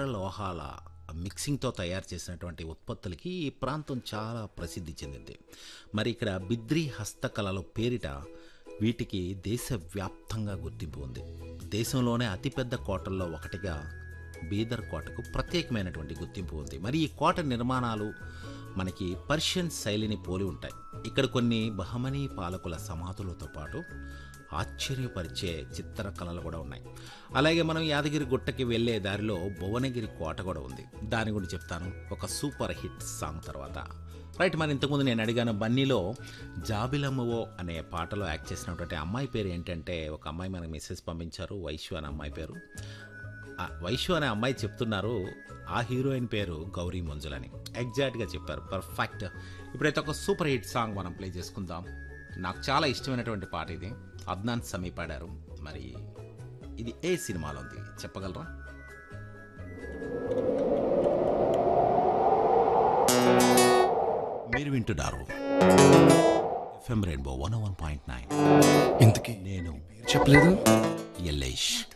లోహాల మిక్సింగ్తో తయారు చేసినటువంటి ఉత్పత్తులకి ఈ ప్రాంతం చాలా ప్రసిద్ధి చెందింది మరి ఇక్కడ బిద్రీ హస్తకళల పేరిట వీటికి దేశవ్యాప్తంగా గుర్తింపు ఉంది దేశంలోనే అతిపెద్ద కోటల్లో ఒకటిగా బీదర్ కోటకు ప్రత్యేకమైనటువంటి గుర్తింపు ఉంది మరి ఈ కోట నిర్మాణాలు మనకి పర్షియన్ శైలిని పోలి ఉంటాయి ఇక్కడ కొన్ని బహమనీ పాలకుల సమాధులతో పాటు ఆశ్చర్యపరిచే చిత్రకళలు కూడా ఉన్నాయి అలాగే మనం యాదగిరి గుట్టకి వెళ్ళే దారిలో భువనగిరి కోట కూడా ఉంది దాని గురించి చెప్తాను ఒక సూపర్ హిట్ సాంగ్ తర్వాత రైట్ మరి ఇంతకుముందు నేను అడిగాను బన్నీలో జాబిలమ్మవో అనే పాటలో యాక్ట్ చేసినటువంటి అమ్మాయి పేరు ఏంటంటే ఒక అమ్మాయి మనకు మెసేజ్ పంపించారు వైశ్యు అనే అమ్మాయి పేరు ఆ వైశ్యు అనే అమ్మాయి చెప్తున్నారు ఆ హీరోయిన్ పేరు గౌరీ మంజులని ఎగ్జాక్ట్గా చెప్పారు పర్ఫెక్ట్ ఇప్పుడైతే ఒక సూపర్ హిట్ సాంగ్ మనం ప్లే చేసుకుందాం నాకు చాలా ఇష్టమైనటువంటి పాట ఇది అద్నాన్ సమీ పాడారు మరి ఇది ఏ సినిమాలో ఉంది చెప్పగలరా మీరు వింటున్నారు FM rainbow one one point nine ఇంతకీ నేను చెప్పలేదు ఎల్లేష్